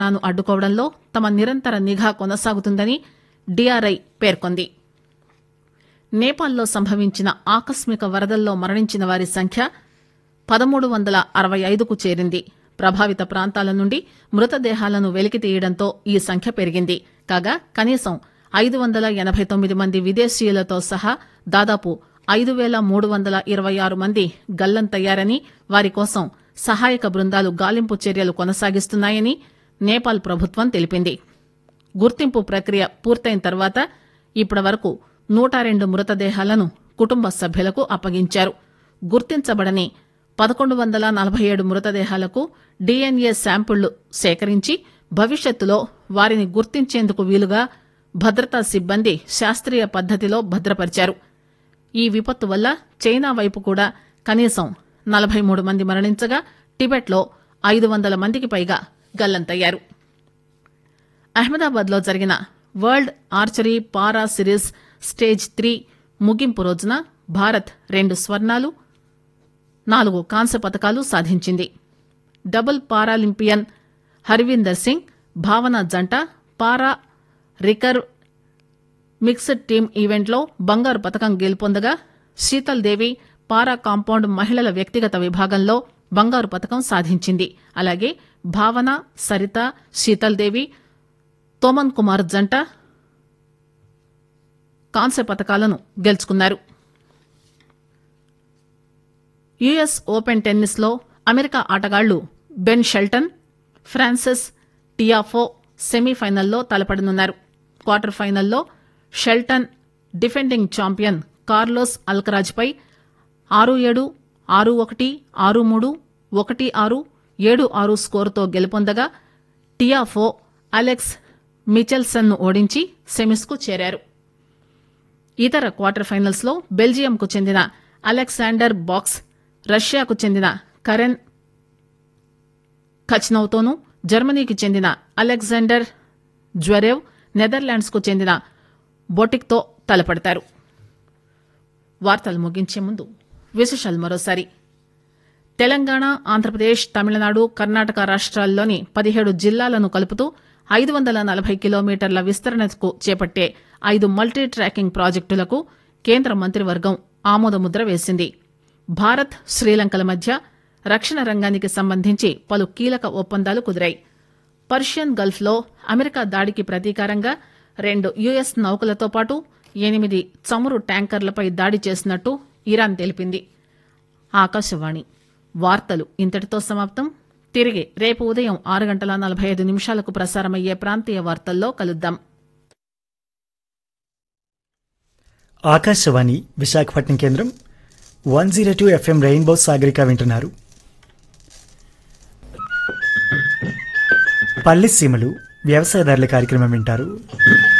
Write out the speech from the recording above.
ను అడ్డుకోవడంలో తమ నిరంతర నిఘా కొనసాగుతుందని డీఆర్ఐ పేర్కొంది నేపాల్లో సంభవించిన ఆకస్మిక వరదల్లో మరణించిన వారి సంఖ్య పదమూడు వందల అరవై ఐదుకు చేరింది ప్రభావిత ప్రాంతాల నుండి మృతదేహాలను వెలికితీయడంతో ఈ సంఖ్య పెరిగింది కాగా కనీసం ఐదు వందల ఎనబై తొమ్మిది మంది విదేశీయులతో సహా దాదాపు ఐదు వేల మూడు వందల ఇరవై ఆరు మంది గల్లంతయ్యారని వారి కోసం సహాయక బృందాలు గాలింపు చర్యలు కొనసాగిస్తున్నాయని నేపాల్ ప్రభుత్వం తెలిపింది గుర్తింపు ప్రక్రియ పూర్తయిన తర్వాత ఇప్పటి వరకు నూట రెండు మృతదేహాలను కుటుంబ సభ్యులకు అప్పగించారు గుర్తించబడని పదకొండు వందల నలభై ఏడు మృతదేహాలకు డీఎన్ఏ శాంపుళ్లు సేకరించి భవిష్యత్తులో వారిని గుర్తించేందుకు వీలుగా భద్రతా సిబ్బంది శాస్త్రీయ పద్దతిలో భద్రపరిచారు ఈ విపత్తు వల్ల చైనా వైపు కూడా కనీసం నలభై మూడు మంది మరణించగా టిబెట్లో ఐదు వందల మందికి పైగా గల్లంతయ్యారు అహ్మదాబాద్ లో జరిగిన world archery para series stage three ముగింపు రోజున భారత్ రెండు స్వర్ణాలు నాలుగు కాంస్య పతకాలు సాధించింది డబుల్ పారాలింపియన్ హర్వీందర్ సింగ్ భావన జంట పారా రికర్వ్ మిక్స్డ్ టీమ్ ఈవెంట్లో బంగారు పతకం గెలుపొందగా శీతల్ దేవి పారా కాంపౌండ్ మహిళల వ్యక్తిగత విభాగంలో బంగారు పతకం సాధించింది అలాగే భావన సరిత శీతల్ దేవి తోమన్ కుమార్ జంట కాంస్య పతకాలను గెలుచుకున్నారు యుఎస్ ఓపెన్ టెన్నిస్ లో అమెరికా ఆటగాళ్లు బెన్ షెల్టన్ ఫ్రాన్సిస్ టియాఫో సెమీఫైనల్లో తలపడనున్నారు క్వార్టర్ ఫైనల్లో Shelton defending champion Carlos Alcaraz పై ఆరు ఏడు ఆరు ఒకటి ఆరు మూడు ఒకటి ఆరు ఏడు ఆరు స్కోరుతో గెలుపొందగా టియాఫో అలెక్స్ మిచెల్సన్ ను ఓడించి సెమీస్కు చేరారు ఇతర క్వార్టర్ ఫైనల్స్ లో బెల్జియంకు చెందిన అలెగ్జాండర్ బాక్స్ రష్యాకు చెందిన కరెన్ ఖచ్నౌతోనూ జర్మనీకి చెందిన అలెగ్జాండర్ జ్వరేవ్ నెదర్లాండ్స్ కు చెందిన బొటిక్తో తలపడతారు వార్తలు ముగించే ముందు విశేషాలు మరోసారి తెలంగాణ ఆంధ్రప్రదేశ్ తమిళనాడు కర్ణాటక రాష్ట్రాల్లోని పదిహేడు జిల్లాలను కలుపుతూ ఐదు వందల నలభై కిలోమీటర్ల విస్తరణకు చేపట్టే ఐదు మల్టీ ట్రాకింగ్ ప్రాజెక్టులకు కేంద్ర మంత్రివర్గం ఆమోదముద్ర వేసింది భారత్ శ్రీలంకల మధ్య రక్షణ రంగానికి సంబంధించి పలు కీలక ఒప్పందాలు కుదిరాయి పర్షియన్ గల్ఫ్లో అమెరికా దాడికి ప్రతీకారంగా రెండు యుఎస్ నౌకలతో పాటు ఎనిమిది చమురు ట్యాంకర్లపై దాడి చేసినట్టు ఇరాన్ తెలిపింది ఆకాశవాణి వార్తలు ఇంతటితో సమాప్తం తిరిగి రేపు ఉదయం ఆరు గంటల నలభై ఐదు నిమిషాలకు ప్రసారమయ్యే ప్రాంతీయ వార్తల్లో కలుద్దాం ఆకాశవాణి విశాఖపట్నం కేంద్రం one zero two FM rainbow Sagarika వింటున్నారు పల్లి సీమలు వ్యవసాయదారుల కార్యక్రమం వింటారు